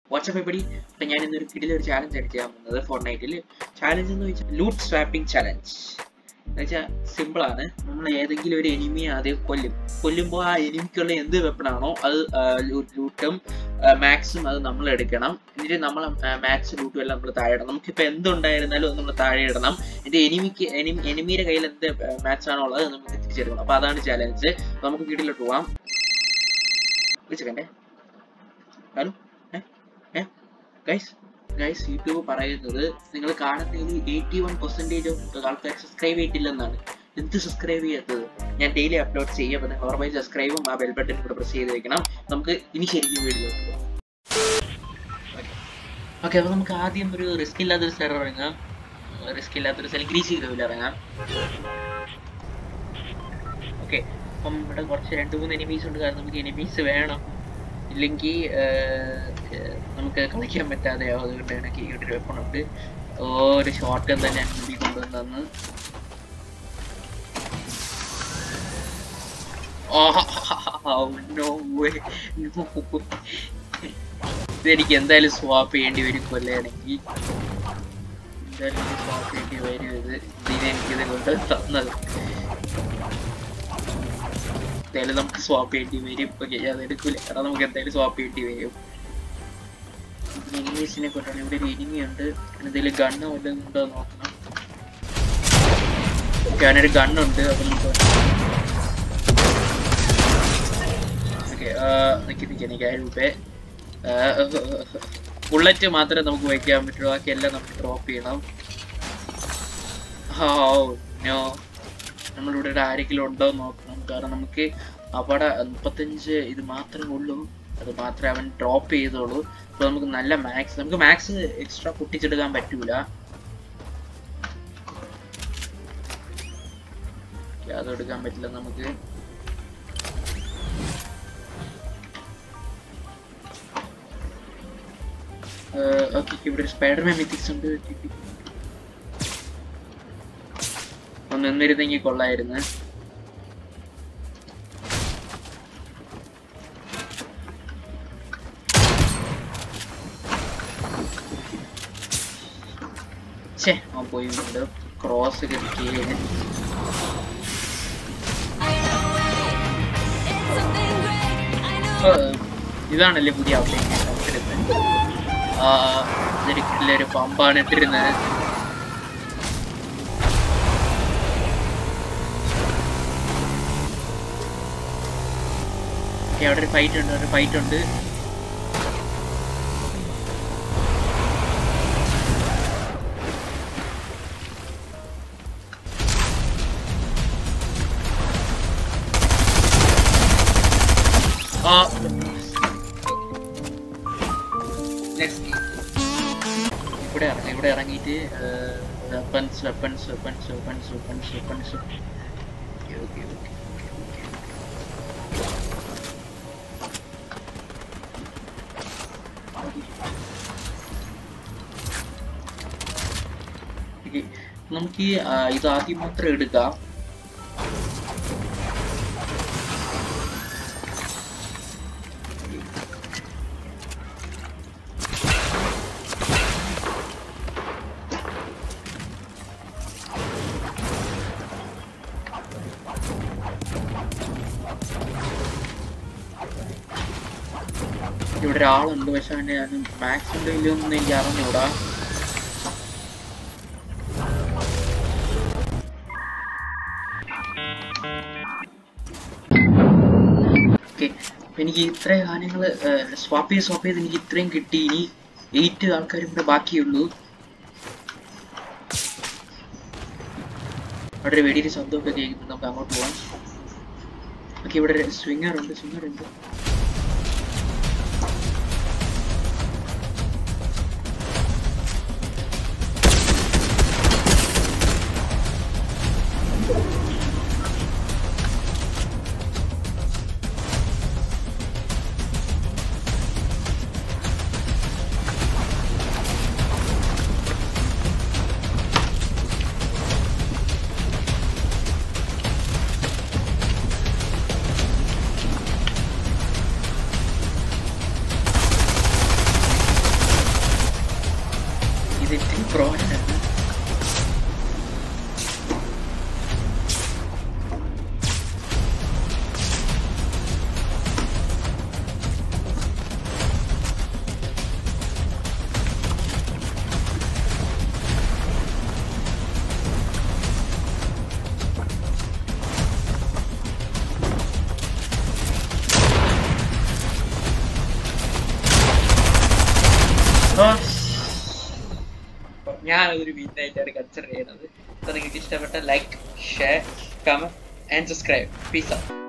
WhatsApp എപ്പടി അപ്പം ഞാൻ ഇന്നൊരു കിടിലൊരു ഒരു ചാലഞ്ച് ആണ് ചെയ്യാൻ പോകുന്നത് ഫോർ നൈറ്റിൽ ചാലഞ്ച് എന്ന് വെച്ചാൽ ലൂട്ട് സ്വാപ്പിംഗ് ചാലഞ്ച് എന്നുവെച്ചാൽ സിമ്പിൾ ആണ് നമ്മൾ ഏതെങ്കിലും ഒരു എനിമിയെ ആദ്യം കൊല്ലും കൊല്ലുമ്പോൾ ആ എനിമിക്കുള്ള എന്ത് വെപ്പണാണോ അത് ലൂട്ടും മാക്സും അത് നമ്മൾ എടുക്കണം എന്നിട്ട് നമ്മൾ മാക്സ് ലൂട്ടും എല്ലാം നമ്മൾ താഴെ ഇടണം നമുക്കിപ്പോൾ എന്തുണ്ടായിരുന്നാലും അത് നമ്മൾ താഴെ ഇടണം എന്നിട്ട് എനിമിക്ക് എനിമി എനിമിയുടെ കയ്യിൽ എന്ത് മാച്ച് ആണോ ഉള്ളത് അത് നമുക്ക് തിരിച്ചെടുക്കണം അപ്പോൾ അതാണ് ചാലഞ്ച് നമുക്ക് വീട്ടിലോട്ട് പോവാം വിളിച്ചേക്കണ്ടേ hello hey guys guys YouTube പറയുന്നത് നിങ്ങൾ കാണുന്നതിൽ എയ്റ്റി വൺ പെർസെൻറ്റേജ് ഓഫ് ആൾക്കാർ സബ്സ്ക്രൈബ് ചെയ്തിട്ടില്ലെന്നാണ് എന്ത് സബ്സ്ക്രൈബ് ചെയ്യാത്തത് ഞാൻ ഡെയിലി അപ്ലോഡ് ചെയ്യും അപ്പോൾ നിങ്ങൾ ഉറപ്പായി സബ്സ്ക്രൈബും ആ ബെൽ ബട്ടൺ കൂടെ പ്രസ് ചെയ്ത് വെക്കണം നമുക്ക് ഇനി ശരിക്കും വീഡിയോ ഓക്കെ അപ്പോൾ നമുക്ക് ആദ്യം ഒരു റിസ്ക് ഇല്ലാത്തൊരു സ്ഥലം ഇറങ്ങാം റിസ്ക് ഇല്ലാത്തൊരു സ്ഥലം ഗ്രീസി ഗ്രൂവിൽ ഇറങ്ങാം ഓക്കെ അപ്പം ഇവിടെ കുറച്ച് രണ്ട് മൂന്ന് എനിമീസ് ഉണ്ട് കാരണം നമുക്ക് എനിമീസ് വേണം ഇല്ലെങ്കിൽ നമുക്ക് കളിക്കാൻ പറ്റാതെയാവും അതുകൊണ്ട് എനിക്ക് ഈ ഒരു വെപ്പൺ ഉണ്ട് ഒരു ഷോർട്ട് ഗൺ തന്നെ മുമ്പിൽ കൊണ്ടുവന്നു ഇതെനിക്ക് എന്തായാലും സ്വാപ്പ് ചെയ്യേണ്ടി വരും കൊല്ലയാണെങ്കിൽ എന്തായാലും സ്വാപ്പ് ചെയ്യേണ്ടി വരും ഇത് ഇതിനെനിക്കിത് കൊണ്ട് തന്നത് എന്തായാലും നമുക്ക് സ്വാപ്പ് ചെയ്യേണ്ടി വരും ഓക്കെ അത് എടുക്കൂല കാരണം നമുക്ക് എന്തായാലും സ്വാപ്പ് ചെയ്യേണ്ടി വരും എനിമീസിനെ കൊണ്ടാണ് ഇവിടെ ഒരു എനിമി ഉണ്ട് എന്തെങ്കിലും ഗണ്ണ് വല്ലതും ഉണ്ടോ നോക്കണം ഞാനൊരു ഗണ്ണുണ്ട് അപ്പൊ നമുക്ക് ഓക്കെ നിൽക്കി നിൽക്കി എനിക്ക് ആയിരം രൂപ ബുള്ളറ്റ് മാത്രമേ നമുക്ക് വയ്ക്കാൻ പറ്റുള്ളൂ ബാക്കിയെല്ലാം നമുക്ക് ഡ്രോപ്പ് ചെയ്യണം ഓ നോ നമ്മളിവിടെ ഒരു ആരെങ്കിലും ഉണ്ടോ എന്ന് നോക്കണം കാരണം നമുക്ക് അവിടെ മുപ്പത്തഞ്ച് ഇത് മാത്രമേ ഉള്ളൂ അത് മാത്രമേ അവൻ ഡ്രോപ്പ് ചെയ്തോളൂ അപ്പോൾ നമുക്ക് നല്ല മാക്സ് നമുക്ക് മാക്സ് എക്സ്ട്രാ പൊട്ടിച്ചെടുക്കാൻ പറ്റൂല അത് എടുക്കാൻ പറ്റില്ല നമുക്ക് ഓക്കെ ഇവിടെ ഒരു സ്പൈഡർമാൻ മിത്തിക്സ് ഉണ്ട് ഒന്ന് നിന്നിരുന്നെങ്കിൽ കൊള്ളായിരുന്നു ഛേ അവൻ പോയി ഉണ്ട് ക്രോസ് കിട്ടിയത് ഇതാണല്ലേ പുതിയ അപ്ഡേറ്റ് ഇതൊരിക്കലും ഒരു പമ്പാണ് ഇട്ടിരുന്നത് അവിടെ ഒരു ഫൈറ്റ് ഉണ്ട് ഒരു ഫൈറ്റ് ഉണ്ട് ഇവിടെ ഇറങ്ങി ഇവിടെ ഇറങ്ങിയിട്ട് weapons weapons weapons weapons weapons weapons okay okay okay നമുക്ക് ഇത് ആദ്യം മാത്രം എടുക്കാം ഇവിടെ ഒരാളുണ്ട് പക്ഷെ അവൻ്റെ ഞാൻ മാക്സ് ഉണ്ടോ ഇല്ലയോ എന്ന് എനിക്ക് അറിഞ്ഞൂടാ ഓക്കെ എനിക്ക് ഇത്രയും കാര്യങ്ങൾ സ്വാപ്പ് ചെയ്ത് സ്വാപ്പ് ചെയ്ത് എനിക്ക് ഇത്രയും കിട്ടി ഇനി എയ്റ്റ് ആൾക്കാർ ഇവിടെ ബാക്കിയുള്ളൂ അവിടെ ഒരു വെടിയുടെ ശബ്ദമൊക്കെ കേൾക്കുന്നുണ്ട് നമുക്ക് അങ്ങോട്ട് പോവാം ഓക്കെ ഇവിടെ സ്വിങ്ങർ ഉണ്ട് സ്വിങ്ങർ ഉണ്ട് ഇതിൽ പ്രോ ആണ് ഞാൻ ഒരു വീട്ടായിട്ടാണ് കൺസിഡർ ചെയ്യുന്നത് അപ്പോൾ നിങ്ങൾക്ക് ഇഷ്ടപ്പെട്ട like share comment and subscribe piece